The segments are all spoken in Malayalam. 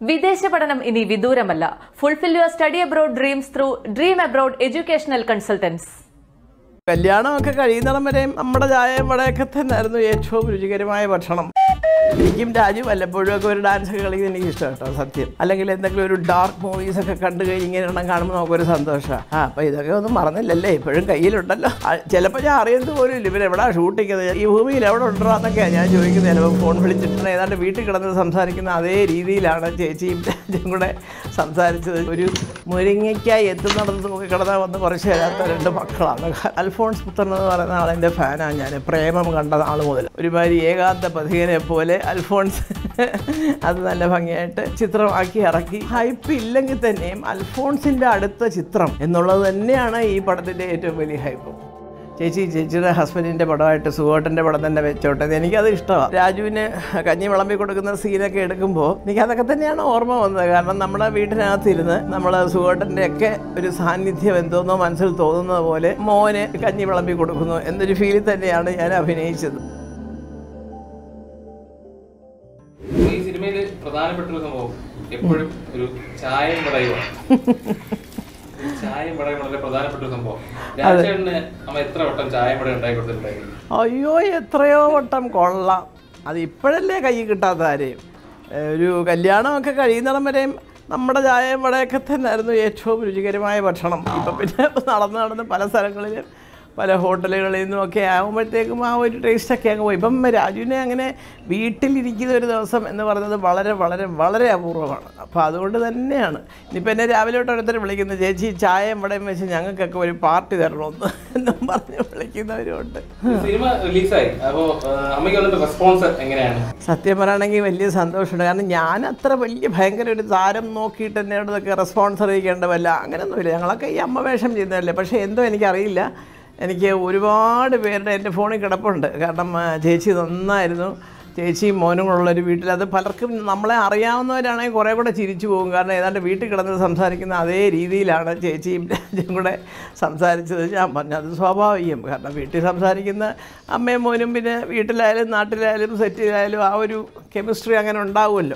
വിദേശ പഠനം ഇനി വിദൂരമല്ല fulfil your study abroad dreams through dream abroad educational consultants കല്യാണമൊക്കെ കഴിയുന്നിടം വരെയും നമ്മുടെ ചായയും വടയൊക്കെ തന്നെയായിരുന്നു ഏറ്റവും രുചികരമായ ഭക്ഷണം എനിക്കും രാജു വല്ലപ്പോഴും ഒക്കെ ഒരു ഡാൻസ് ഒക്കെ കളിക്കുന്നത് എനിക്ക് ഇഷ്ടം കേട്ടോ സത്യം അല്ലെങ്കിൽ എന്തെങ്കിലും ഒരു ഡാർക്ക് മൂവീസ് ഒക്കെ കണ്ടു കഴിഞ്ഞ് ഇങ്ങനെ എണ്ണം കാണുമ്പോൾ നമുക്കൊരു സന്തോഷമാണ് ആ അപ്പം ഇതൊക്കെ ഒന്നും മറന്നില്ലല്ലേ ഇപ്പോഴും കയ്യിലുണ്ടല്ലോ ചിലപ്പോൾ ഞാൻ അറിയുന്നത് പോലും ഇല്ല ഇവർ എവിടെയാണ് ഷൂട്ട് ചെയ്യുന്നത് ഈ ഭൂമിയിൽ എവിടെ ഉണ്ടോ എന്നൊക്കെയാണ് ഞാൻ ചോദിക്കുന്നത് ചിലപ്പോൾ ഫോൺ വിളിച്ചിട്ടുണ്ട് ഏതാണ്ട് വീട്ടിൽ കിടന്ന് സംസാരിക്കുന്ന അതേ രീതിയിലാണ് ചേച്ചിയും രാജും കൂടെ സംസാരിച്ചത് ഒരു മുരിങ്ങയ്ക്കായി എത്തുന്നിടത്ത് നോക്കി കിടന്നാൽ വന്ന് കുറച്ച് തരാത്ത രണ്ട് മക്കളാണ് അൽഫോൺസ് പുത്രൻ എന്ന് പറയുന്ന ആളിൻ്റെ ഫാനാണ് ഞാൻ പ്രേമം കണ്ട നാൾ മുതൽ ഒരുമാതിരി ഏകാന്ത പഥികനെ പോലെ അൽഫോൺസ് അത് നല്ല ഭംഗിയായിട്ട് ചിത്രമാക്കി ഇറക്കി ഹൈപ്പ് ഇല്ലെങ്കിൽ തന്നെയും അൽഫോൺസിൻ്റെ അടുത്ത ചിത്രം എന്നുള്ളത് തന്നെയാണ് ഈ പടത്തിൻ്റെ ഏറ്റവും വലിയ ഹൈപ്പ് ചേച്ചി ചേച്ചിയുടെ ഹസ്ബൻഡിൻ്റെ പടമായിട്ട് സുഖോട്ടൻ്റെ പടം തന്നെ വെച്ചോട്ടെ എനിക്കത് ഇഷ്ടമാണ് രാജുവിന് കഞ്ഞി വിളമ്പി കൊടുക്കുന്ന സീനൊക്കെ എടുക്കുമ്പോൾ എനിക്ക് അതൊക്കെ തന്നെയാണ് ഓർമ്മ വന്നത് കാരണം നമ്മുടെ വീട്ടിനകത്തിരുന്ന് നമ്മൾ സുഖോട്ടൻ്റെ ഒക്കെ ഒരു സാന്നിധ്യം എന്തോന്നോ മനസ്സിൽ തോന്നുന്നത് പോലെ മോന് കഞ്ഞി വിളമ്പി കൊടുക്കുന്നു എന്നൊരു ഫീലിൽ തന്നെയാണ് ഞാൻ അഭിനയിച്ചത് ഈ സിനിമയിൽ പ്രധാനപ്പെട്ട ഒരു സംഭവം എപ്പോഴും ഒരു ചായയും വടയുമാണ് ഈ ചായയും വടയും വളരെ പ്രധാനപ്പെട്ട ഒരു സംഭവം രാജേട്ടന് അമ്മ എത്ര വട്ടം ചായയും വട ഉണ്ടാക്കി കൊടുത്തിട്ടുണ്ടായിരുന്നു അയ്യോ എത്രയോ വട്ടം കൊള്ളാം അത് ഇപ്പോഴല്ലേ കൈ കിട്ടാത്ത ആരെയും ഏഹ് ഒരു കല്യാണമൊക്കെ കഴിയുന്നിടം വരെയും നമ്മുടെ ചായയും വടയൊക്കെ തന്നെയായിരുന്നു ഏറ്റവും രുചികരമായ ഭക്ഷണം ഇപ്പം പിന്നെ നടന്ന് നടന്ന് പല സ്ഥലങ്ങളിലും പല ഹോട്ടലുകളിൽ നിന്നും ഒക്കെ ആകുമ്പോഴത്തേക്കും ആ ഒരു ടേസ്റ്റൊക്കെ അങ്ങ് പോയി ഇപ്പം രാജുവിനെ അങ്ങനെ വീട്ടിലിരിക്കുന്ന ഒരു ദിവസം എന്ന് പറയുന്നത് വളരെ വളരെ വളരെ അപൂർവമാണ് അപ്പോൾ അതുകൊണ്ട് തന്നെയാണ് ഇനിയിപ്പോൾ എന്നെ രാവിലെ തൊട്ട് ഓരോരുത്തർ വിളിക്കുന്നത് ചേച്ചി ചായയും വടയും വെച്ച് ഞങ്ങൾക്കൊക്കെ ഒരു പാർട്ടി തരണമെന്ന് എന്നും പറഞ്ഞ് വിളിക്കുന്നവരുമുണ്ട് സിനിമ റിലീസായി അപ്പോ അമ്മയ്ക്ക് വന്നിട്ട് റെസ്പോൺസ് എങ്ങനെയാണ് സത്യം പറയുകയാണെങ്കിൽ വലിയ സന്തോഷമുണ്ട് കാരണം ഞാൻ അത്ര വലിയ ഭയങ്കര ഒരു താരം നോക്കിയിട്ട് എന്നോട് ഇതൊക്കെ റെസ്പോൺസ് അറിയിക്കേണ്ടതല്ല അങ്ങനെയൊന്നുമില്ല ഞങ്ങളൊക്കെ ഈ അമ്മ വേഷം ചെയ്യുന്നതല്ലേ പക്ഷേ എന്തോ എനിക്കറിയില്ല എനിക്ക് ഒരുപാട് പേരുടെ എൻ്റെ ഫോണിൽ കിടപ്പുണ്ട് കാരണം ആ, ചേച്ചി നന്നായിരുന്നു ചേച്ചിയും മോനും കൂടെ ഉള്ളൊരു വീട്ടിൽ അത് പലർക്കും നമ്മളെ അറിയാവുന്നവരാണെങ്കിൽ കുറേ കൂടെ ചിരിച്ചു പോകും കാരണം ഏതാണ്ട് വീട്ടിൽ കിടന്ന് സംസാരിക്കുന്ന അതേ രീതിയിലാണ് ചേച്ചിയും രാജും കൂടെ സംസാരിച്ചത് ഞാൻ പറഞ്ഞു അത് സ്വാഭാവികം കാരണം വീട്ടിൽ സംസാരിക്കുന്ന അമ്മയും മോനും പിന്നെ വീട്ടിലായാലും നാട്ടിലായാലും സെറ്റിലായാലും ആ ഒരു കെമിസ്ട്രി അങ്ങനെ ഉണ്ടാവുമല്ലോ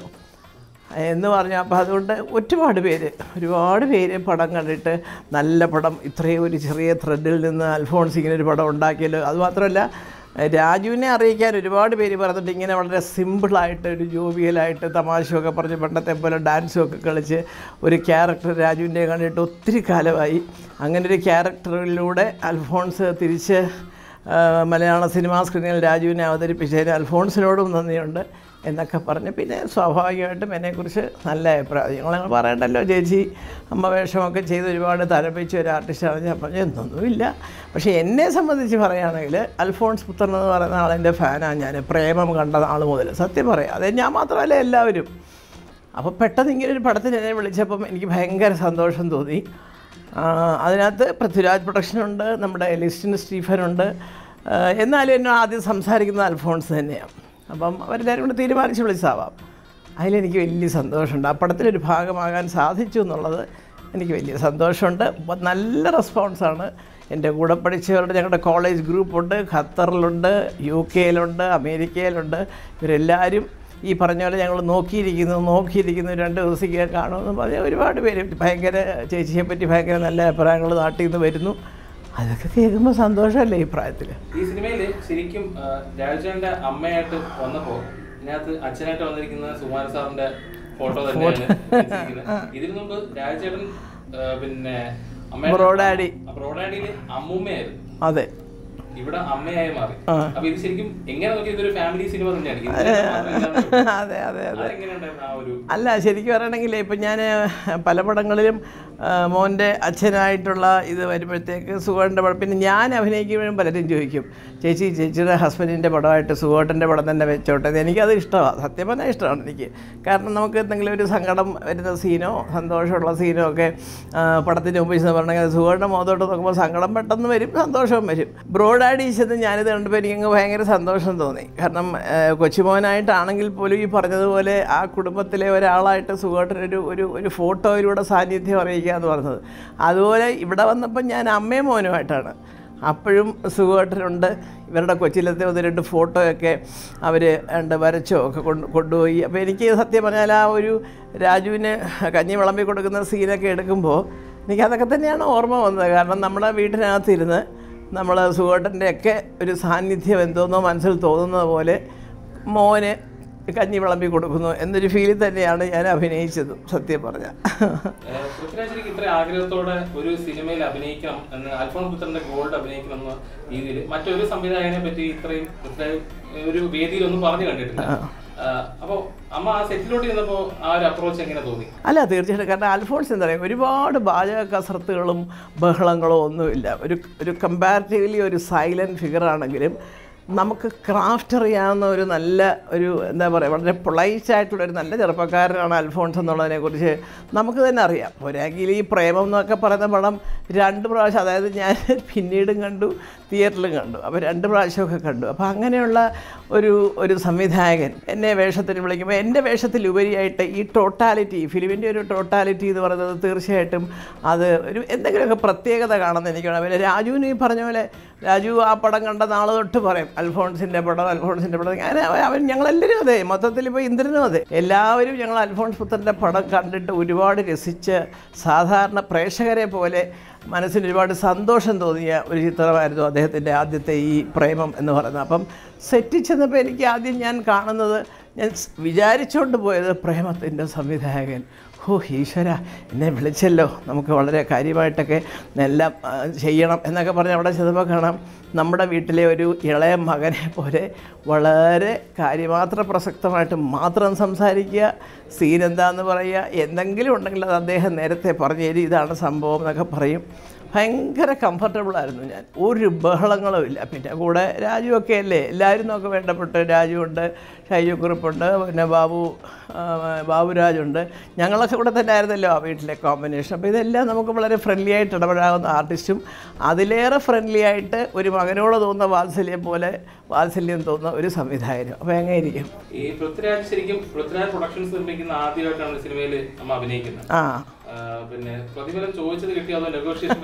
എന്ന് പറഞ്ഞു അപ്പോൾ അതുകൊണ്ട് ഒരുപാട് പേര് ഒരുപാട് പേര് പടം കണ്ടിട്ട് നല്ല പടം ഇത്രയും ഒരു ചെറിയ ത്രെഡിൽ നിന്ന് അൽഫോൺസ് ഇങ്ങനെ ഒരു പടം ഉണ്ടാക്കിയല്ലോ അതുമാത്രമല്ല രാജുവിനെ അറിയിക്കാൻ ഒരുപാട് പേര് പറഞ്ഞിട്ട് ഇങ്ങനെ വളരെ സിമ്പിളായിട്ട് ഒരു ജോവിയലായിട്ട് തമാശയൊക്കെ പറഞ്ഞ് പണ്ടത്തെ പോലെ ഡാൻസും ഒക്കെ കളിച്ച് ഒരു ക്യാരക്ടർ രാജുവിൻ്റെ കണ്ടിട്ട് ഒത്തിരി കാലമായി അങ്ങനെ ഒരു ക്യാരക്ടറിലൂടെ അൽഫോൺസ് തിരിച്ച് ആ, മലയാള സിനിമാ സ്ക്രീനിൽ രാജുവിനെ അവതരിപ്പിച്ചതിന് അൽഫോൺസിനോടും നന്ദിയുണ്ട് എന്നൊക്കെ പറഞ്ഞ് പിന്നെ സ്വാഭാവികമായിട്ടും എന്നെക്കുറിച്ച് നല്ല അഭിപ്രായം ഞങ്ങൾ പറയണ്ടല്ലോ ചേച്ചി അമ്മ വേഷമൊക്കെ ചെയ്ത് ഒരുപാട് തരപ്പിച്ച ഒരു ആർട്ടിസ്റ്റാണ് ഞാൻ പറഞ്ഞു എന്നൊന്നുമില്ല പക്ഷേ എന്നെ സംബന്ധിച്ച് പറയുകയാണെങ്കിൽ അൽഫോൺസ് പുത്രൻ എന്ന് പറയുന്ന ആളെൻ്റെ ഫാനാണ് ഞാൻ പ്രേമം കണ്ട നാൾ മുതൽ സത്യം പറയാം അത് ഞാൻ മാത്രമല്ല എല്ലാവരും അപ്പോൾ പെട്ടെന്ന് ഇങ്ങനെ ഒരു പടത്തിന് എന്നെ വിളിച്ചപ്പം എനിക്ക് ഭയങ്കര സന്തോഷം തോന്നി ആ, അതിനകത്ത് പൃഥ്വിരാജ് പ്രൊഡക്ഷനുണ്ട് നമ്മുടെ ലിസ്റ്റിൻ സ്റ്റീഫനുണ്ട് ആ, എന്നാലും എന്നെ ആദ്യം സംസാരിക്കുന്നത് അൽഫോൺസ് തന്നെയാണ് അപ്പം അവരെല്ലാവരും കൂടെ തീരുമാനിച്ച് വിളിച്ചാവാം അതിലെനിക്ക് വലിയ സന്തോഷമുണ്ട് ആ പടത്തിലൊരു ഭാഗമാകാൻ സാധിച്ചു എന്നുള്ളത് എനിക്ക് വലിയ സന്തോഷമുണ്ട് ബ- നല്ല റെസ്പോൺസാണ് എൻ്റെ കൂടെ പഠിച്ചവരുടെ ഞങ്ങളുടെ കോളേജ് ഗ്രൂപ്പുണ്ട് ഖത്തറിലുണ്ട് യു കെയിലുണ്ട് അമേരിക്കയിലുണ്ട് ഇവരെല്ലാവരും ഈ പറഞ്ഞ പോലെ ഞങ്ങൾ നോക്കിയിരിക്കുന്നു നോക്കിയിരിക്കുന്നു രണ്ട് ദിവസത്തേക്ക് കാണുമെന്ന് പറഞ്ഞാൽ ഒരുപാട് പേര് ഭയങ്കര ചേച്ചിയെ പറ്റി ഭയങ്കര നല്ല അഭിപ്രായങ്ങൾ നാട്ടിൽ നിന്ന് വരുന്നു അതൊക്കെ കേൾക്കുമ്പോൾ സന്തോഷമല്ലേ ഈ പ്രായത്തിൽ ഈ സിനിമയില് ശരിക്കും രാജേട്ടന്റെ അമ്മയായിട്ട് വന്നപ്പോ ഇതിനകത്ത് അച്ഛനായിട്ട് വന്നിരിക്കുന്ന സുമാര സാറിന്റെ ഫോട്ടോ തന്നെയാണ് വെച്ചിരിക്കുന്നത്. ഇതിനു മുമ്പ് രാജേട്ടൻ ആ, പിന്നെ ബ്രോഡാഡി. ബ്രോഡാഡിയില് അമ്മൂമ്മയായിരുന്നു അതെ ഇവിടെ അമ്മയായി മാറി ആ. അപ്പൊ ഇത് ശരിക്കും എങ്ങനെ നോക്കി ഇതൊരു ഫാമിലി സിനിമ തന്നെയാണ് ഇതിനകത്ത് മാത്രമല്ല. അതെ അതെ അതെ അതെങ്ങനെയുണ്ടായിരുന്നു ആ ഒരു അല്ല ശരിക്കും പറയണമെങ്കിൽ ഇപ്പം ഞാൻ പല പടങ്ങളിലും ആ, മോൻ്റെ അച്ഛനായിട്ടുള്ള ഇത് വരുമ്പോഴത്തേക്ക് സുഖേട്ടൻ്റെ പടം പിന്നെ ഞാൻ അഭിനയിക്കുമ്പോഴും പലരും ചോദിക്കും ചേച്ചി ചേച്ചിയുടെ ഹസ്ബൻഡിൻ്റെ പടമായിട്ട് സുഖേട്ടൻ്റെ പടം തന്നെ വെച്ചോട്ടെ എനിക്കത് ഇഷ്ടമാണ് സത്യം പറഞ്ഞാൽ ഇഷ്ടമാണ് എനിക്ക് കാരണം നമുക്ക് എന്തെങ്കിലും ഒരു സങ്കടം വരുന്ന സീനോ സന്തോഷമുള്ള സീനോ ഒക്കെ ആ, പടത്തിന് മുമ്പ് ചെന്ന് പറഞ്ഞെങ്കിൽ സുഖേട്ടൻ്റെ മുഖത്തോട്ട് നോക്കുമ്പോൾ സങ്കടം പെട്ടെന്ന് വരും സന്തോഷവും വരും ബ്രോഡാഡി ചെന്ന് ഞാനിത് കണ്ടപ്പോൾ എനിക്കങ്ങ് ഭയങ്കര സന്തോഷം തോന്നി കാരണം ആ, കൊച്ചുമോനായിട്ടാണെങ്കിൽ പോലും ഈ പറഞ്ഞതുപോലെ ആ കുടുംബത്തിലെ ഒരാളായിട്ട് സുഖമായിട്ടൊരു ഒരു ഒരു ഫോട്ടോയിലൂടെ സാന്നിധ്യം അറിയിക്കുക എന്ന് പറഞ്ഞത് അതുപോലെ ഇവിടെ വന്നപ്പോൾ ഞാൻ അമ്മയും മോനുമായിട്ടാണ് അപ്പോഴും സുഖമായിട്ടുണ്ട് ഇവരുടെ കൊച്ചിലത്തെ ഒന്ന് രണ്ട് ഫോട്ടോയൊക്കെ അവർ രണ്ട് വരച്ചോ ഒക്കെ കൊണ്ട് കൊണ്ടുപോയി അപ്പോൾ എനിക്ക് സത്യം പറഞ്ഞാൽ ആ ഒരു രാജുവിന് കഞ്ഞി വിളമ്പി കൊടുക്കുന്ന സീനൊക്കെ എടുക്കുമ്പോൾ എനിക്ക് അതൊക്കെ തന്നെയാണ് ഓർമ്മ വന്നത് കാരണം നമ്മുടെ വീട്ടിനകത്തിരുന്ന് നമ്മൾ സുഖേട്ടൻ്റെ ഒക്കെ ഒരു സാന്നിധ്യം എന്തോന്നോ മനസ്സിൽ തോന്നുന്നത് പോലെ മോന് കഞ്ഞി വിളമ്പി കൊടുക്കുന്നു എന്നൊരു ഫീലിൽ തന്നെയാണ് ഞാൻ അഭിനയിച്ചത് സത്യം പറഞ്ഞാൽ ഏഹ് പൃഥ്വിരാജ് ശരിക്കും ഇത്ര ആഗ്രഹത്തോടെ ഒരു സിനിമയിൽ അഭിനയിക്കണം എന്ന് അൽഫോൺ പുത്രന്റെ ഗോൾഡ് അഭിനയിക്കണം എന്ന രീതിയിൽ മറ്റൊരു സംവിധായകനെ പറ്റി ഇത്രയും പൃഥ്വിരാജ് ഒരു വേദിയിലൊന്നും പറഞ്ഞു കണ്ടിട്ടില്ല ആഹ് അപ്പൊ അമ്മ ആ സെറ്റിലോട്ട് ചെന്നപ്പോ ആ ഒരു അപ്രോച്ച് എങ്ങനെ തോന്നി അല്ല തീർച്ചയായിട്ടും കാരണം അൽഫോൺസ് എന്താ പറയുക ഒരുപാട് പാചക കസർത്തുകളും ബഹളങ്ങളോ ഒന്നുമില്ല ഒരു ഒരു കമ്പാരിറ്റീവ്ലി ഒരു സൈലൻറ്റ് ഫിഗറാണെങ്കിലും നമുക്ക് ക്രാഫ്റ്റ് അറിയാവുന്ന ഒരു നല്ല ഒരു എന്താ പറയുക വളരെ പൊളൈറ്റ് ആയിട്ടുള്ള ഒരു നല്ല ചെറുപ്പക്കാരനാണ് അൽഫോൺസ് എന്നുള്ളതിനെക്കുറിച്ച് നമുക്ക് തന്നെ അറിയാം ഒരാങ്കിൽ ഈ പ്രേമം എന്നൊക്കെ പറയുന്ന പടം രണ്ട് പ്രാവശ്യം അതായത് ഞാൻ പിന്നീടും കണ്ടു തിയേറ്ററിലും കണ്ടു അപ്പോൾ രണ്ട് പ്രാവശ്യമൊക്കെ കണ്ടു അപ്പോൾ അങ്ങനെയുള്ള ഒരു ഒരു സംവിധായകൻ എന്നെ വേഷത്തിന് വിളിക്കുമ്പോൾ എൻ്റെ വേഷത്തിലുപരിയായിട്ട് ഈ ടോട്ടാലിറ്റി ഫിലിമിൻ്റെ ഒരു ടോട്ടാലിറ്റി എന്ന് പറയുന്നത് തീർച്ചയായിട്ടും അത് ഒരു എന്തെങ്കിലുമൊക്കെ പ്രത്യേകത കാണുന്ന എനിക്ക് വേണം പിന്നെ രാജുവിന് ഈ പറഞ്ഞ പോലെ രാജു ആ പടം കണ്ട നാളെ തൊട്ട് പറയും അൽഫോൺസിൻ്റെ പടം അൽഫോൺസിൻ്റെ പടം ഞാൻ അവൻ ഞങ്ങളെല്ലാവരും അതെ മൊത്തത്തിൽ ഇപ്പോൾ ഇന്ദ്രനും അതെ എല്ലാവരും ഞങ്ങൾ അൽഫോൺസ് പുത്രൻ്റെ പടം കണ്ടിട്ട് ഒരുപാട് രസിച്ച് സാധാരണ പ്രേക്ഷകരെ പോലെ മനസ്സിന് ഒരുപാട് സന്തോഷം തോന്നിയ ഒരു ചിത്രമായിരുന്നു അദ്ദേഹത്തിൻ്റെ ആദ്യത്തെ ഈ പ്രേമം എന്ന് പറയുന്നത് അപ്പം സെറ്റിൽ ചെന്നപ്പോൾ എനിക്ക് ആദ്യം ഞാൻ കാണുന്നത് ഞാൻ സ് വിചാരിച്ചുകൊണ്ട് പോയത് പ്രേമത്തിൻ്റെ സംവിധായകൻ ഓ ഈശ്വര എന്നെ വിളിച്ചല്ലോ നമുക്ക് വളരെ കാര്യമായിട്ടൊക്കെ എല്ലാം ആ, ചെയ്യണം എന്നൊക്കെ പറഞ്ഞ് അവിടെ ചെന്നപ്പോൾ കാണാം നമ്മുടെ വീട്ടിലെ ഒരു ഇളയ മകനെ പോലെ വളരെ കാര്യമാത്ര പ്രസക്തമായിട്ട് മാത്രം സംസാരിക്കുക സീൻ എന്താന്ന് പറയുക എന്തെങ്കിലും ഉണ്ടെങ്കിൽ അത് അദ്ദേഹം നേരത്തെ പറഞ്ഞു തരും ഇതാണ് സംഭവം എന്നൊക്കെ പറയും ഭയങ്കര കംഫർട്ടബിൾ ആയിരുന്നു ഞാൻ ഒരു ബഹളങ്ങളും ഇല്ല പിന്നെ കൂടെ രാജുവൊക്കെ അല്ലേ എല്ലാവരും നമുക്ക് വേണ്ടപ്പെട്ട് രാജുവുണ്ട് ഷൈജു കുറിപ്പുണ്ട് പിന്നെ ബാബു ആ, ബാബുരാജുണ്ട് ഞങ്ങളൊക്കെ കൂടെ തന്നെ ആയിരുന്നല്ലോ ആ വീട്ടിലെ കോമ്പിനേഷൻ അപ്പോൾ ഇതെല്ലാം നമുക്ക് വളരെ ഫ്രണ്ട്ലി ആയിട്ട് ഇടപെടാവുന്ന ആർട്ടിസ്റ്റും അതിലേറെ ഫ്രണ്ട്ലി ആയിട്ട് ഒരു മകനോട് തോന്നുന്ന വാത്സല്യം പോലെ വാത്സല്യം തോന്നുന്ന ഒരു സംവിധായകനും അപ്പോൾ എങ്ങനെ ഇരിക്കും ഈ പൃഥ്വിരാജ് ശരിക്കും പൃഥ്വിരാജ് പ്രൊഡക്ഷൻസ് നിർമ്മിക്കുന്ന ആദ്യമായിട്ടാണ് സിനിമയിൽ അമ്മ അഭിനയിക്കുന്നത് ആ ആഹ് പിന്നെ പ്രതിഫലം ചോദിച്ചത് കിട്ടിയോ അതോ നെഗോഷിയേഷൻ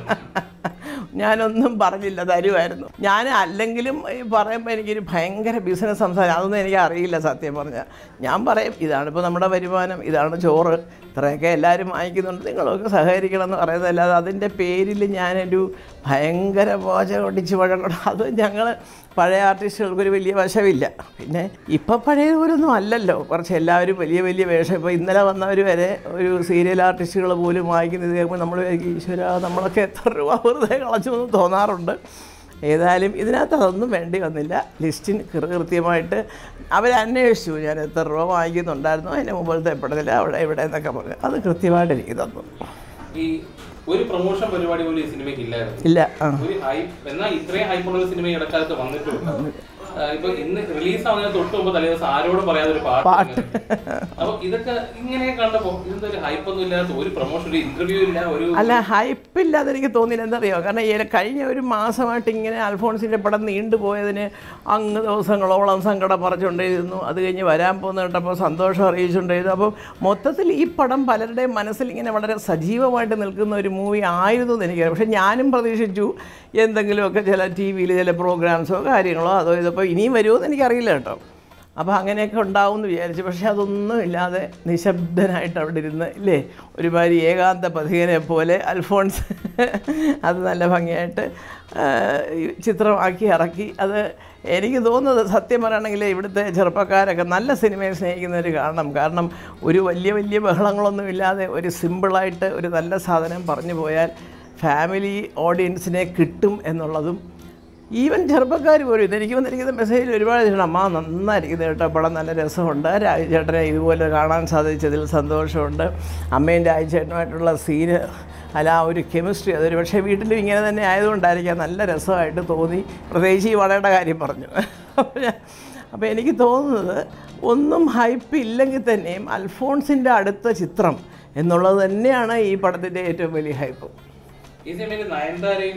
ഞാനൊന്നും പറഞ്ഞില്ല തരുമായിരുന്നു ഞാൻ അല്ലെങ്കിലും ഈ പറയുമ്പോൾ എനിക്കൊരു ഭയങ്കര ബിസിനസ് സംസാരം അതൊന്നും എനിക്ക് അറിയില്ല സത്യം പറഞ്ഞാൽ ഞാൻ പറയും ഇതാണിപ്പോൾ നമ്മുടെ വരുമാനം ഇതാണ് ചോറ് ഇത്രയൊക്കെ എല്ലാവരും വാങ്ങിക്കുന്നുണ്ട് നിങ്ങളൊക്കെ സഹകരിക്കണം എന്ന് പറയുന്നതല്ലാതെ അതിൻ്റെ പേരിൽ ഞാനൊരു ഭയങ്കര പോചകൊടിച്ച് വഴങ്ങണം അത് ഞങ്ങൾ പഴയ ആർട്ടിസ്റ്റുകൾക്കൊരു വലിയ വശമില്ല പിന്നെ ഇപ്പം പഴയതുപോലൊന്നും അല്ലല്ലോ കുറച്ച് എല്ലാവരും വലിയ വലിയ വേഷം ഇപ്പോൾ ഇന്നലെ വന്നവർ വരെ ഒരു സീരിയൽ ആർട്ടിസ്റ്റുകൾ പോലും വായിക്കുന്നത് കേൾക്കുമ്പോൾ നമ്മൾ വിചാരിക്കും, ഈശ്വര നമ്മളൊക്കെ എത്ര രൂപ വെറുതെ കളച്ചു എന്ന് തോന്നാറുണ്ട് ഏതായാലും ഇതിനകത്ത് അതൊന്നും വേണ്ടി വന്നില്ല ലിസ്റ്റിന് കൃ- കൃത്യമായിട്ട് അവരന്വേഷിച്ചു ഞാൻ എത്ര രൂപ വാങ്ങിക്കുന്നുണ്ടായിരുന്നു അതിൻ്റെ മുമ്പിലത്തെ എപ്പോഴത്തില്ല അവിടെ ഇവിടെ എന്നൊക്കെ പറഞ്ഞു അത് കൃത്യമായിട്ട് എനിക്ക് തന്നു ഈ ഒരു പ്രൊമോഷൻ പരിപാടി പോലും ഈ സിനിമയ്ക്ക് ഇല്ലായിരുന്നു ഇല്ല ആ ഒരു ഹൈപ്പ് എന്നാൽ ഇത്രയും ഹൈപ്പുള്ള ഒരു സിനിമ ഈ ഇടക്കാലത്ത് വന്നിട്ടുണ്ട് ഇപ്പൊ ഇന്ന് റിലീസ് ആവുന്നതിന് തൊട്ട് മുമ്പ് തലേദിവസം ആരോടും പറയാതെ ഒരു പാട്ട് പാട്ട്. അപ്പൊ ഇതൊക്കെ ഇങ്ങനെ കണ്ടപ്പോ ഇതെന്താ ഒരു ഹൈപ്പ് ഒന്നും ഇല്ലാത്ത ഒരു പ്രൊമോഷൻ ഒരു ഇന്റർവ്യൂ ഇല്ല ഒരു അല്ല ഹൈപ്പില്ലാതെ എനിക്ക് തോന്നിയില്ല എന്തറിയോ കാരണം ഈ കഴിഞ്ഞ ഒരു മാസമായിട്ട് ഇങ്ങനെ അൽഫോൺസിൻ്റെ പടം നീണ്ടുപോയതിന് അങ്ങ് ദിവസങ്ങളോളം സങ്കടം പറിച്ചുകൊണ്ടിരുന്നു അത് കഴിഞ്ഞ് വരാൻ പോകുന്ന കേട്ടപ്പോൾ സന്തോഷം അറിയിച്ചുകൊണ്ടിരുന്നു അപ്പോൾ മൊത്തത്തിൽ ഈ പടം പലരുടെയും മനസ്സിൽ ഇങ്ങനെ വളരെ സജീവമായിട്ട് നിൽക്കുന്ന ഒരു മൂവി ആയിരുന്നു എന്ന് എനിക്കറിയാം പക്ഷേ ഞാനും പ്രതീക്ഷിച്ചു എന്തെങ്കിലുമൊക്കെ ചില ടി വിയിൽ ചില പ്രോഗ്രാംസോ കാര്യങ്ങളോ അതോ ഇതപ്പോൾ ഇനിയും വരുമോ എന്ന് എനിക്കറിയില്ല കേട്ടോ അപ്പോൾ അങ്ങനെയൊക്കെ ഉണ്ടാവും എന്ന് വിചാരിച്ചു പക്ഷേ അതൊന്നും ഇല്ലാതെ നിശബ്ദനായിട്ട് അവിടെ ഇരുന്ന് ഇല്ലേ ഒരുമാതിരി ഏകാന്ത പഥികനെ പോലെ അൽഫോൺസ് അത് നല്ല ഭംഗിയായിട്ട് ആ, ഈ ചിത്രമാക്കി ഇറക്കി അത് എനിക്ക് തോന്നുന്നത് സത്യം പറയുകയാണെങ്കിൽ ഇവിടുത്തെ ചെറുപ്പക്കാരൊക്കെ നല്ല സിനിമയെ സ്നേഹിക്കുന്നവർ കാണണം കാരണം ഒരു വലിയ വലിയ ബഹളങ്ങളൊന്നും ഇല്ലാതെ ഒരു സിമ്പിളായിട്ട് ഒരു നല്ല സാധനം പറഞ്ഞു പോയാൽ ഫാമിലി ഓഡിയൻസിനെ കിട്ടും എന്നുള്ളതും ഈവൻ ചെറുപ്പക്കാർ പോലും ഇതെനിക്ക് വന്നിരിക്കുന്ന മെസ്സേജിൽ ഒരുപാട് ചേട്ടൻ അമ്മ നന്നായിരിക്കുന്നത് കേട്ടോ പടം നല്ല രസമുണ്ട് രാജചേട്ടനെ ഇതുപോലെ കാണാൻ സാധിച്ചതിൽ സന്തോഷമുണ്ട് അമ്മയും രാജചേട്ടനുമായിട്ടുള്ള സീന് അല്ല ആ ഒരു കെമിസ്ട്രി അതൊരു പക്ഷേ വീട്ടിലും ഇങ്ങനെ തന്നെ ആയതുകൊണ്ടായിരിക്കാം നല്ല രസമായിട്ട് തോന്നി പ്രത്യേകിച്ച് ഈ വടയുടെ കാര്യം പറഞ്ഞു അപ്പോൾ ഞാൻ- അപ്പോൾ എനിക്ക് തോന്നുന്നത് ഒന്നും ഹൈപ്പ് ഇല്ലെങ്കിൽ തന്നെയും അൽഫോൺസിൻ്റെ അടുത്ത ചിത്രം എന്നുള്ളത് തന്നെയാണ് ഈ പടത്തിൻ്റെ ഏറ്റവും വലിയ ഹൈപ്പ് ഈ സിനിമയിൽ നയൻതാരയും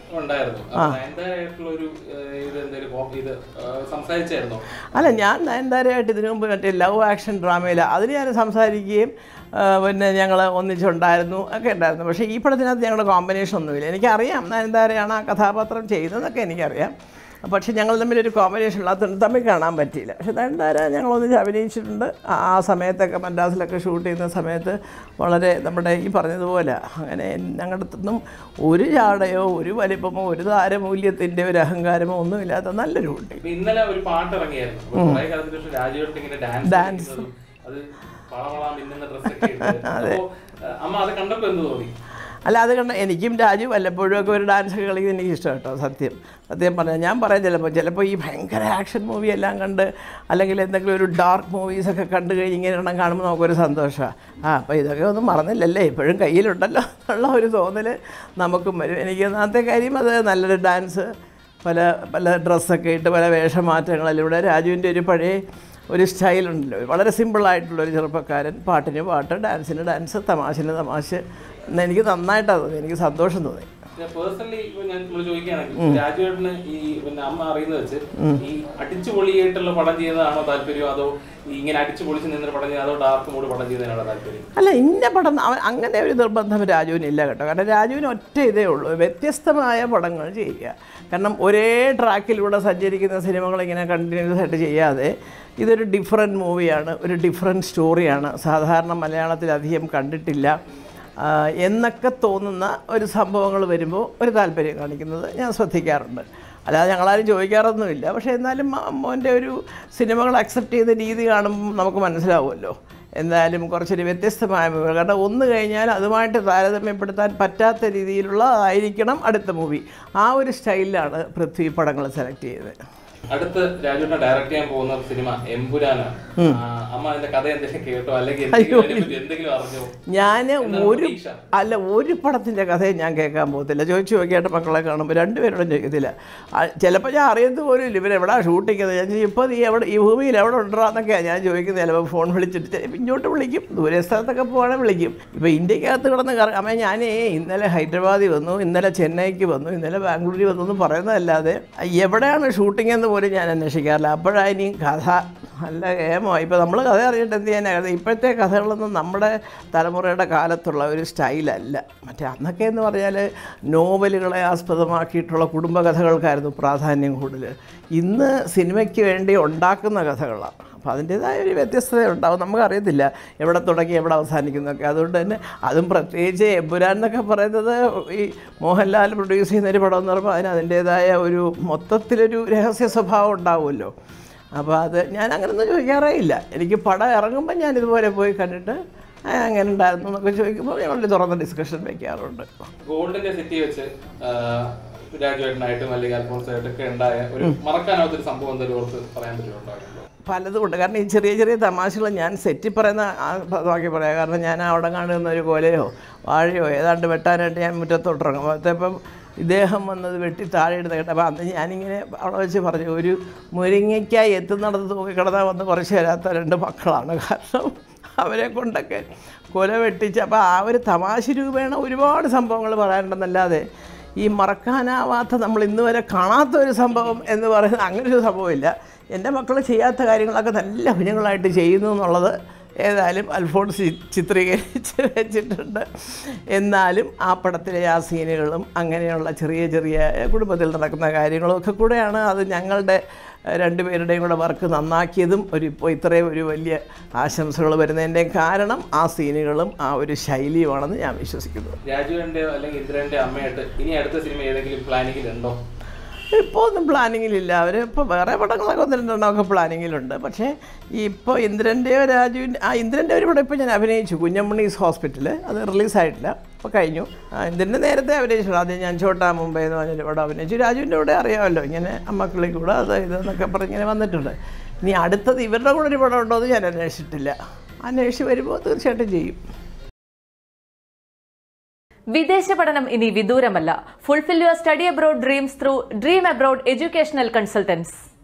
ഉണ്ടായിരുന്നു അപ്പൊ നയൻതാരായിട്ടുള്ള ഒരു ഏഹ്, ഇത് എന്തെങ്കിലും കോപ്പി ഇത് ഏഹ്, സംസാരിച്ചായിരുന്നോ അല്ല ഞാൻ നയൻതാരയായിട്ട് ഇതിനു മുമ്പ് മറ്റേ ലവ് ആക്ഷൻ ഡ്രാമയിൽ അതിന് ഞാൻ സംസാരിക്കുകയും ആ, പിന്നെ ഞങ്ങൾ ഒന്നിച്ചുണ്ടായിരുന്നു ഒക്കെ ഉണ്ടായിരുന്നു പക്ഷേ ഈ പടത്തിനകത്ത് ഞങ്ങളുടെ കോമ്പിനേഷൻ ഒന്നുമില്ല എനിക്കറിയാം നയൻതാരയാണ് ആ കഥാപാത്രം ചെയ്തതെന്നൊക്കെ എനിക്കറിയാം പക്ഷേ ഞങ്ങൾ തമ്മിലൊരു കോമ്പിനേഷൻ ഇല്ലാത്തതുകൊണ്ട് തമ്മിൽ കാണാൻ പറ്റിയില്ല പക്ഷേ നയൻതാര ഞങ്ങൾ ഒന്നിച്ച് അഭിനയിച്ചിട്ടുണ്ട് ആ ആ സമയത്തൊക്കെ മദ്രാസിലൊക്കെ ഷൂട്ട് ചെയ്യുന്ന സമയത്ത് വളരെ നമ്മുടെ ഈ പറഞ്ഞതുപോലെ അങ്ങനെ ഞങ്ങളുടെ അടുത്തൊന്നും ഒരു ചാടയോ ഒരു വലിപ്പമോ ഒരു താരമൂല്യത്തിൻ്റെ ഒരു അഹങ്കാരമോ ഒന്നുമില്ലാത്ത നല്ലൊരു കുട്ടി ഇപ്പൊ ഇന്നലെ ഒരു പാട്ട് ഇറങ്ങിയായിരുന്നു അപ്പൊ കുറെ കാലത്തിന് ശേഷം രാജുവേട്ടൻ ഇങ്ങനെ ഡാൻസ് കളിക്കുന്നതും, അത് വളവളാ മിന്നുന്ന ഡ്രസ്സൊക്കെ ഇട്ട് അപ്പോ ഏഹ്, അമ്മ അത് കണ്ടപ്പോ എന്ത് തോന്നി അല്ല അത് കണ്ട എനിക്കും രാജു വല്ലപ്പോഴും ഒക്കെ ഒരു ഡാൻസ് ഒക്കെ കളിക്കുന്നത് എനിക്ക് ഇഷ്ടം കേട്ടോ സത്യം സത്യം പറഞ്ഞാൽ ഞാൻ പറയാം ചിലപ്പോൾ ചിലപ്പോൾ ഈ ഭയങ്കര ആക്ഷൻ മൂവി എല്ലാം കണ്ട് അല്ലെങ്കിൽ എന്തെങ്കിലും ഒരു ഡാർക്ക് മൂവീസൊക്കെ കണ്ടു കഴിഞ്ഞ് ഇങ്ങനെ എണ്ണം കാണുമ്പോൾ നമുക്കൊരു സന്തോഷമാണ് ആ അപ്പോൾ ഇതൊക്കെ ഒന്നും മറന്നില്ലല്ലേ ഇപ്പോഴും കയ്യിലുണ്ടല്ലോ എന്നുള്ള ഒരു തോന്നൽ നമുക്കും വരും എനിക്ക് ഒന്നാമത്തെ കാര്യം അത് നല്ലൊരു ഡാൻസ് പല പല ഡ്രസ്സൊക്കെ ഇട്ട് പല വേഷമാറ്റങ്ങളിലൂടെ രാജുവിൻ്റെ ഒരു പഴയ ഒരു സ്റ്റൈലുണ്ടല്ലോ വളരെ സിമ്പിളായിട്ടുള്ള ഒരു ചെറുപ്പക്കാരൻ പാട്ടിന് പാട്ട് ഡാൻസിന് ഡാൻസ് തമാശന് തമാശ എന്ന് എനിക്ക് നന്നായിട്ടാണ് തോന്നി എനിക്ക് സന്തോഷം തോന്നി പേഴ്സണലി ഇപ്പൊ ഞാൻ നമ്മൾ ചോദിക്കുകയാണെങ്കിൽ രാജുവേട്ടന് ഈ പിന്നെ അമ്മ അറിയുന്നത് വെച്ച് ഈ അടിച്ചു പൊളിയായിട്ടുള്ള പടം ചെയ്യുന്നതാണോ താല്പര്യം അതോ ഈ ഇങ്ങനെ അടിച്ചു പൊളിച്ച് നിന്നൊരു പടം ചെയ്യുന്നത് അതോ ഡാർക്ക് മൂഡ് പടം ചെയ്യുന്നതിനാണോ താല്പര്യം അല്ല ഇന്ന പടം അവൻ അങ്ങനെ ഒരു നിർബന്ധം രാജുവിനില്ല കേട്ടോ കാരണം രാജുവിന് ഒറ്റ ഇതേ ഉള്ളൂ വ്യത്യസ്തമായ പടങ്ങൾ ചെയ്യുക കാരണം ഒരേ ട്രാക്കിലൂടെ സഞ്ചരിക്കുന്ന സിനിമകൾ ഇങ്ങനെ കണ്ടിന്യൂസ് ആയിട്ട് ചെയ്യാതെ ഇതൊരു ഡിഫറെൻറ്റ് മൂവിയാണ് ഒരു ഡിഫറെൻറ്റ് സ്റ്റോറിയാണ് സാധാരണ മലയാളത്തിൽ അധികം കണ്ടിട്ടില്ല ആ, എന്നൊക്കെ തോന്നുന്ന ഒരു സംഭവങ്ങൾ വരുമ്പോൾ ഒരു താല്പര്യം കാണിക്കുന്നത് ഞാൻ ശ്രദ്ധിക്കാറുണ്ട് അല്ലാതെ ഞങ്ങളാരും ചോദിക്കാറൊന്നുമില്ല പക്ഷേ എന്നാലും മ- മോൻ്റെ ഒരു സിനിമകൾ അക്സെപ്റ്റ് ചെയ്ത രീതി കാണുമ്പോൾ നമുക്ക് മനസ്സിലാവുമല്ലോ എന്തായാലും കുറച്ചൊരു വ്യത്യസ്തമായ മൂവി കാരണം ഒന്ന് കഴിഞ്ഞാൽ അതുമായിട്ട് താരതമ്യപ്പെടുത്താൻ പറ്റാത്ത രീതിയിലുള്ള ആയിരിക്കണം അടുത്ത മൂവി ആ ഒരു സ്റ്റൈലിലാണ് പൃഥ്വി പടങ്ങൾ സെലക്ട് ചെയ്തത് അടുത്ത് രാജുവേട്ടൻ ഡയറക്ട് ചെയ്യാൻ പോകുന്ന സിനിമ എമ്പുരാനാണ് ആ, അമ്മ അതിന്റെ കഥ എന്തെങ്കിലും കേട്ടോ അല്ലെങ്കിൽ എന്തെങ്കിലും അതിനെപ്പറ്റി എന്തെങ്കിലും അറിഞ്ഞോ ഞാൻ എന്താണ് ഒരു പ്രതീക്ഷ? അല്ല ഒരു പടത്തിൻ്റെ കഥയും ഞാൻ കേൾക്കാൻ പോകത്തില്ല ചോദിച്ചു നോക്കിയായിട്ട് മക്കളെ കാണുമ്പോൾ രണ്ടുപേരോടും ചോദിക്കത്തില്ല ചിലപ്പോൾ ഞാൻ അറിയുന്നത് പോലും ഇല്ല ഇവരെവിടാ ഷൂട്ടിക്കുന്നത് ഞാൻ ചോദിക്കും, ഇപ്പോൾ നീ എവിടെ ഈ ഭൂമിയിൽ എവിടെ ഉണ്ടോന്നൊക്കെയാണ് ഞാൻ ചോദിക്കുന്നത് ചിലപ്പോൾ ഫോൺ വിളിച്ചിട്ട് ചിലപ്പോൾ ഇങ്ങോട്ട് വിളിക്കും ദൂരെ സ്ഥലത്തൊക്കെ പോവാണെങ്കിൽ വിളിക്കും ഇപ്പോൾ ഇന്ത്യക്കകത്ത് കിടന്ന് കറ അമ്മ ഞാനേ ഇന്നലെ ഹൈദരാബാദിൽ വന്നു ഇന്നലെ ചെന്നൈക്ക് വന്നു ഇന്നലെ ബാംഗ്ലൂരിൽ വന്നു എന്ന് പറയുന്നതല്ലാതെ എവിടെയാണ് ഷൂട്ടിംഗ് എന്ന് പോലും ഞാൻ അന്വേഷിക്കാറില്ല അപ്പോഴായിരിക്കും കഥ നല്ല ഏമമായി ഇപ്പോൾ നമ്മൾ കഥ അറിഞ്ഞിട്ട് എന്ത് ചെയ്യാനാണ് ഇപ്പോഴത്തെ കഥകളൊന്നും നമ്മുടെ തലമുറയുടെ കാലത്തുള്ള ഒരു സ്റ്റൈലല്ല മറ്റേ അന്നൊക്കെ എന്ന് പറഞ്ഞാൽ നോവലുകളെ ആസ്പദമാക്കിയിട്ടുള്ള കുടുംബകഥകൾക്കായിരുന്നു പ്രാധാന്യം കൂടുതൽ ഇന്ന് സിനിമയ്ക്ക് വേണ്ടി ഉണ്ടാക്കുന്ന കഥകളാണ് അപ്പോൾ അതിൻ്റേതായ ഒരു വ്യത്യസ്തത ഉണ്ടാവും നമുക്കറിയത്തില്ല എവിടെ തുടങ്ങി എവിടെ അവസാനിക്കുന്നൊക്കെ അതുകൊണ്ട് തന്നെ അതും പ്രത്യേകിച്ച് എമ്പുരാൻ എന്നൊക്കെ പറയുന്നത് ഈ മോഹൻലാൽ പ്രൊഡ്യൂസ് ചെയ്യുന്നൊരു പടം എന്ന് പറയുമ്പോൾ അതിന് അതിൻ്റേതായ ഒരു മൊത്തത്തിലൊരു രഹസ്യ സ്വഭാവം ഉണ്ടാവുമല്ലോ അപ്പോൾ അത് ഞാൻ അങ്ങനെയൊന്നും ചോദിക്കാറേ ഇല്ല എനിക്ക് പടം ഇറങ്ങുമ്പോൾ ഞാൻ ഇതുപോലെ പോയി കണ്ടിട്ട് "ആ, എങ്ങനെ ഉണ്ടായിരുന്നു എന്നൊക്കെ ചോദിക്കുമ്പോൾ ഞങ്ങൾ തുറന്ന ഡിസ്കഷൻ വയ്ക്കാറുണ്ട് ഗോൾഡിന്റെ സിറ്റി വെച്ച് ആ, രാജുവേട്ടനായിട്ടും അല്ലെങ്കിൽ അൽഫോൺസായിട്ടൊക്കെ ഉണ്ടായ ഒരു മറക്കാനാവാത്തൊരു സംഭവം എന്തെങ്കിലും ഓർത്ത് പറയാൻ പറ്റുമോ പലതും ഉണ്ട് കാരണം ഈ ചെറിയ ചെറിയ തമാശകൾ ഞാൻ സെറ്റിൽ പറയുന്ന ആ പദമാക്കി പറയാം കാരണം ഞാൻ അവിടെ കാണുന്ന ഒരു കോലയോ വാഴയോ ഏതാണ്ട് വെട്ടാനായിട്ട് ഞാൻ മുറ്റത്തോട്ടിറങ്ങും അപ്പോഴത്തേപ്പം ഇദ്ദേഹം വന്നത് വെട്ടി താഴെ ഇടുന്ന കേട്ടോ അപ്പോൾ അന്ന് ഞാനിങ്ങനെ അവിടെ വെച്ച് പറഞ്ഞു ഒരു മുരിങ്ങയ്ക്കായി എത്തുന്നിടത്ത് തൂക്കി കിടന്നാൽ വന്ന് കുറച്ച് തരാത്ത രണ്ട് മക്കളാണ് കാരണം അവരെ കൊണ്ടൊക്കെ കൊല വെട്ടിച്ച് അപ്പോൾ ആ ഒരു തമാശ രൂപേണ ഒരുപാട് സംഭവങ്ങൾ പറയാനുണ്ടെന്നല്ലാതെ ഈ മറക്കാനാവാത്ത നമ്മൾ ഇന്ന് വരെ കാണാത്ത ഒരു സംഭവം എന്ന് പറയുന്നത് അങ്ങനെ ഒരു സംഭവമില്ല എൻ്റെ മക്കൾ ചെയ്യാത്ത കാര്യങ്ങളൊക്കെ നല്ല കുഞ്ഞുങ്ങളായിട്ട് ചെയ്യുന്നു എന്നുള്ളത് ഏതായാലും അൽഫോൺസ് ചി- ചിത്രീകരിച്ച് വെച്ചിട്ടുണ്ട് എന്നാലും ആ പടത്തിലെ ആ സീനുകളും അങ്ങനെയുള്ള ചെറിയ ചെറിയ കുടുംബത്തിൽ നടക്കുന്ന കാര്യങ്ങളും ഒക്കെ കൂടെയാണ് അത് ഞങ്ങളുടെ ഏഹ്, രണ്ടുപേരുടെയും കൂടെ വർക്ക് നന്നാക്കിയതും ഒരു ഇപ്പോൾ ഇത്രയും ഒരു വലിയ ആശംസകൾ വരുന്നതിൻ്റെയും കാരണം ആ സീനുകളും ആ ഒരു ശൈലിയുമാണെന്ന് ഞാൻ വിശ്വസിക്കുന്നു രാജുവിന്റെ അല്ലെങ്കിൽ ഇന്ദ്രന്റെ അമ്മയായിട്ട് ഇനി അടുത്ത സിനിമ ഏതെങ്കിലും പ്ലാനിങ്ങിൽ ഉണ്ടോ ഇപ്പോൾ ഒന്നും പ്ലാനിങ്ങിലില്ല അവർ ഇപ്പോൾ വേറെ പടങ്ങളൊക്കെ ഒന്ന് രണ്ടെണ്ണമൊക്കെ പ്ലാനിങ്ങിലുണ്ട് പക്ഷേ ഇപ്പോൾ ഇന്ദ്രൻ്റെയോ രാജുവിൻ്റെ ആ ഇന്ദ്രൻ്റെ ഒരു പടം ഇപ്പോൾ ഞാൻ അഭിനയിച്ചു കുഞ്ഞമ്മണീസ് ഹോസ്പിറ്റൽ അത് റിലീസായിട്ടില്ല അപ്പോൾ കഴിഞ്ഞു ആ, ഇന്ദ്രൻ്റെ നേരത്തെ അഭിനയിച്ചു ആദ്യം ഞാൻ ചോട്ടാ മുംബൈ എന്ന് പറഞ്ഞൊരു പടം അഭിനയിച്ചു രാജുവിൻ്റെ കൂടെ അറിയാമല്ലോ ഇങ്ങനെ അമ്മക്കളി കൂടെ അത് ഇതെന്നൊക്കെ പറഞ്ഞ് ഇങ്ങനെ വന്നിട്ടുണ്ട് ഇനി അടുത്തത് ഇവരുടെ കൂടെ ഒരു പടം ഉണ്ടോ എന്ന് ഞാൻ അന്വേഷിച്ചിട്ടില്ല അന്വേഷിച്ച് വരുമ്പോൾ തീർച്ചയായിട്ടും ചെയ്യും വിദേശ പഠനം ഇനി വിദൂരമല്ല fulfil your study abroad dreams through dream abroad educational consultants